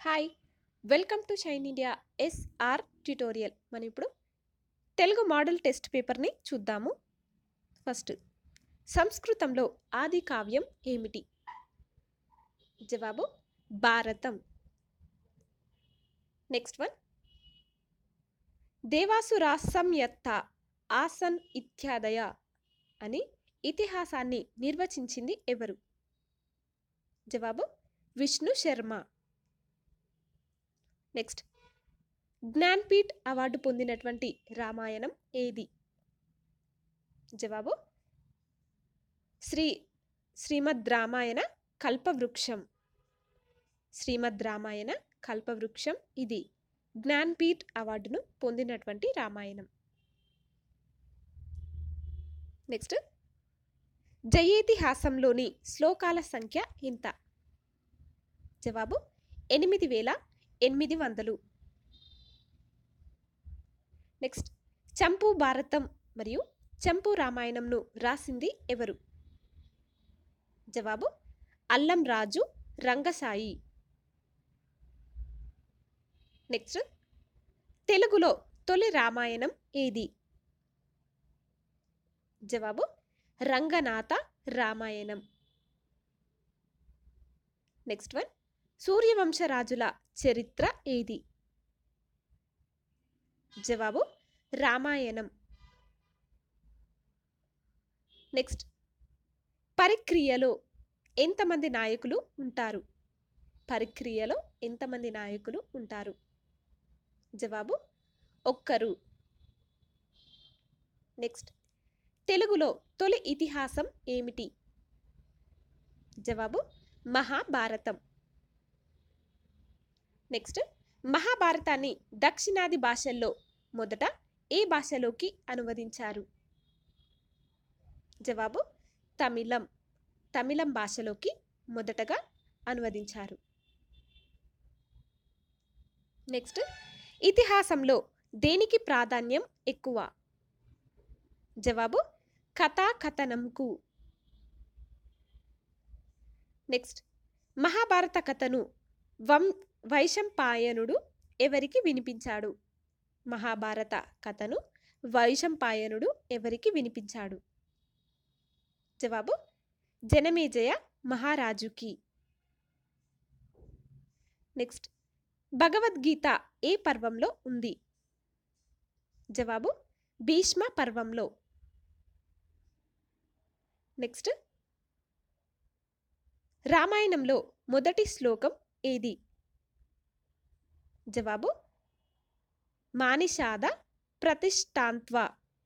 hi welcome to shine India S R tutorial మనం ఇప్పుడు Telugu model test పేపర్ని చూద్దాము ఫస్ట్ సంస్కృతంలో ఆది కావ్యం ఏమిటి జవాబు భారతం నెక్స్ట్ వన్ దేవాసురాసంయత్త ఆసన్ ఇత్యాదయ అని ఇతిహాసాన్ని నిర్వచించింది ఎవరు జవాబు విష్ణు శర్మ నెక్స్ట్ జ్ఞాన్పీఠ్ అవార్డు పొందినటువంటి రామాయణం ఏది జవాబు శ్రీ శ్రీమద్ రామాయణ కల్పవృక్షం శ్రీమద్ రామాయణ కల్పవృక్షం ఇది జ్ఞాన్పీఠ్ అవార్డును పొందినటువంటి రామాయణం నెక్స్ట్ జయేతిహాసంలోని శ్లోకాల సంఖ్య ఎంత జవాబు ఎనిమిది వేల ఎనిమిది వందలు నెక్స్ట్ చంపు భారతం మరియు చంపు రామాయణంను రాసింది ఎవరు జవాబు అల్లం రాజు రంగసాయి నెక్స్ట్ తెలుగులో తొలి రామాయణం ఏది జవాబు రంగనాథ రామాయణం నెక్స్ట్ వన్ సూర్యవంశరాజుల చరిత్ర ఏది జవాబు రామాయణం నెక్స్ట్ పరిక్రియలో ఎంతమంది నాయకులు ఉంటారు పరిక్రియలో ఎంతమంది నాయకులు ఉంటారు జవాబు ఒక్కరు నెక్స్ట్ తెలుగులో తొలి ఇతిహాసం ఏమిటి జవాబు మహాభారతం నెక్స్ట్ మహాభారతాన్ని దక్షిణాది భాషల్లో మొదట ఏ భాషలోకి అనువదించారు జవాబు తమిళం తమిళం భాషలోకి మొదటగా అనువదించారు నెక్స్ట్ ఇతిహాసంలో దేనికి ప్రాధాన్యం ఎక్కువ జవాబు కథాకథనంకు నెక్స్ట్ మహాభారత కథను వం వైశంపాయనుడు ఎవరికి వినిపించాడు మహాభారత కథను వైశంపాయనుడు ఎవరికి వినిపించాడు జవాబు జనమేజయ మహారాజుకి నెక్స్ట్ భగవద్గీత ఏ పర్వంలో ఉంది జవాబు భీష్మ పర్వంలో నెక్స్ట్ రామాయణంలో మొదటి శ్లోకం ఏది జవాబు మానిషాద ప్రతిష్టాంత్వ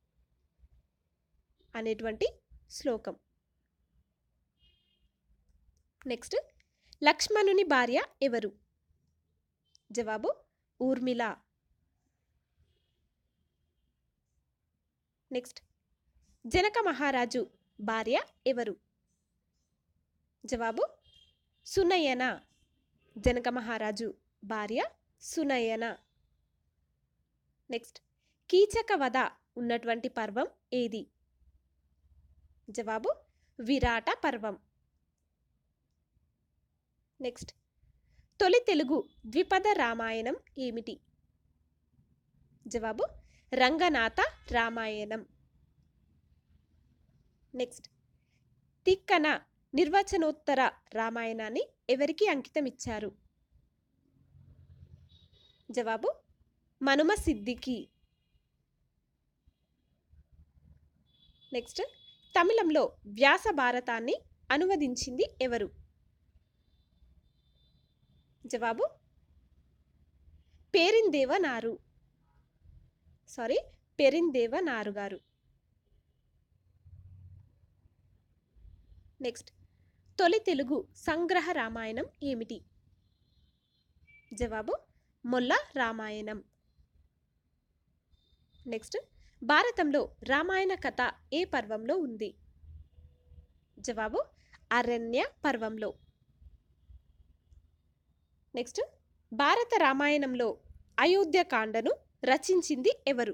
అనేటువంటి శ్లోకం నెక్స్ట్ లక్ష్మణుని భార్య ఎవరు జవాబు ఊర్మిళ నెక్స్ట్ జనక మహారాజు భార్య ఎవరు జవాబు సునయన జనక మహారాజు భార్య సునయన నెక్స్ట్ కీచక వధ ఉన్నటువంటి పర్వం ఏది జవాబు విరాట పర్వం నెక్స్ట్ తొలి తెలుగు ద్విపద రామాయణం ఏమిటి జవాబు రంగనాథ రామాయణం నెక్స్ట్ తిక్కన నిర్వచనోత్తర రామాయణాన్ని ఎవరికి అంకితం ఇచ్చారు జవాబు మనుమ సిద్దికి నెక్స్ట్ తమిళంలో వ్యాస భారతాన్ని అనువదించింది ఎవరు జవాబు పేరిందేవ నారు సారీ పెరిందేవ నారు గారు నెక్స్ట్ తొలి తెలుగు సంగ్రహ రామాయణం ఏమిటి జవాబు మొల్ల రామాయణం నెక్స్ట్ భారతంలో రామాయణ కథ ఏ పర్వంలో ఉంది జవాబు అరణ్య పర్వంలో నెక్స్ట్ భారత రామాయణంలో అయోధ్యకాండను రచించింది ఎవరు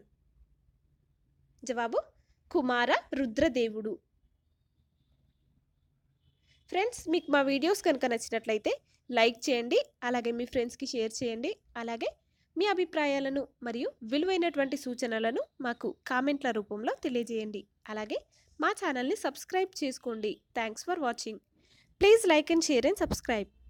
జవాబు కుమార రుద్రదేవుడు ఫ్రెండ్స్ మీకు మా వీడియోస్ కనుక నచ్చినట్లయితే లైక్ చేయండి అలాగే మీ ఫ్రెండ్స్కి షేర్ చేయండి అలాగే మీ అభిప్రాయాలను మరియు విలువైనటువంటి సూచనలను మాకు కామెంట్ల రూపంలో తెలియజేయండి అలాగే మా ఛానల్ని సబ్స్క్రైబ్ చేసుకోండి thanks for watching please like and share and subscribe